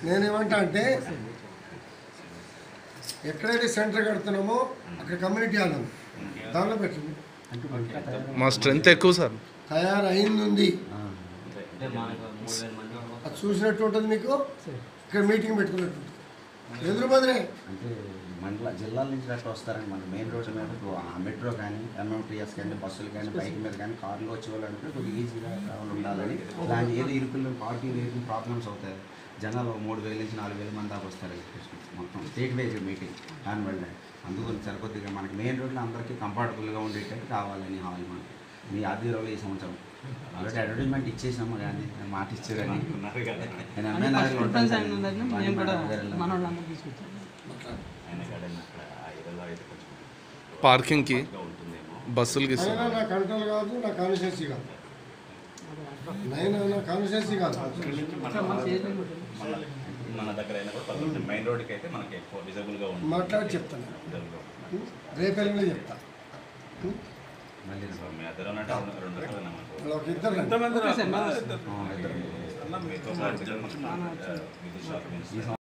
నేనేమంటా అంటే ఎక్కడైతే సెంటర్ కడుతున్నామో అక్కడ కమ్యూనిటీ హాల్ ఉంది దానిలో పెట్టండి మా స్ట్రెంత్ ఎక్కువ సార్ తయారైంది ఉంది అంటే మనకు మూడు వేల మంది అది చూసినట్టు ఉంటుంది మీకు ఇక్కడ మీటింగ్ పెట్టుకున్నట్టు ఉంటుంది. ఎదురు బదిలే అంటే మండల జిల్లాల నుంచి అట్లా వస్తారండి మన మెయిన్ రోడ్ మీద ఇప్పుడు ఆ మెట్రో కానీ ఎంఎంటీఎస్ కానీ బస్సులు కానీ బైక్ మీద కానీ కార్లు వచ్చే వాళ్ళు అంటే కొద్దిగా ఈజీగా ట్రావెల్ ఉండాలని ఇలాంటి ఏది ఇరుకులు పార్కింగ్ ఇరుకులు ప్రాబ్లమ్స్ అవుతాయి జనాలు ఒక మూడు వేల నుంచి నాలుగు వేల మంది దాకా వస్తారు మొత్తం స్టేట్ వైజ్ మీటింగ్ దానివల్ల అందుకని సరికొద్దిగా మనకి మెయిన్ రోడ్లో అందరికీ కంఫర్టబుల్గా ఉండేటట్టు కావాలని హాల్ మనకి మీ ఆధ్వర్యంలో ఈ సంవత్సరం ఆల్రెడీ అడ్వర్టైజ్మెంట్ ఇచ్చేసాము కానీ మాట ఇచ్చారని ఉన్నారు కదా నేను అంటే ఎంఏ ఫస్ట్ నగర్లో ప్రిఫరెన్స్ ఉంటాను ఆయన ఉందని సార్. మేము కూడా వేరే మన వాళ్ళందరూ తీసుకొచ్చాం ఆయన గార్డెన్ అక్కడ ఆ ఏరియాలో అయితే కొంచెం పార్కింగ్కి గా ఉంటుందేమో బస్సులకి అయినా సార్ నా కంట్రోల్ కాదు నా కాన్స్టిట్యూన్సీ కాదు నైన్ నా కాన్స్టిట్యూన్సీ కాదు సార్ మన చేతిలో ఉంటుంది. మన దగ్గర అయినా కూడా పర్లేదు మెయిన్ రోడ్కి అయితే మనకి ఎక్కువ విజిబుల్గా ఉంటుంది మాట్లాడి చెప్తాను Visible గా ఉంటుంది. రేపెల్లి చెప్తా మళ్ళీ సో మీ అద్దరు ఉన్నట్టు రెండు రెండు రకాలు మనకు వాళ్ళు ఒక ఇద్దరు రండి. ఓకే సార్ మన ఆ, ఇద్దరు మీతో పాటు విద్యుత్ షాప్ ఈ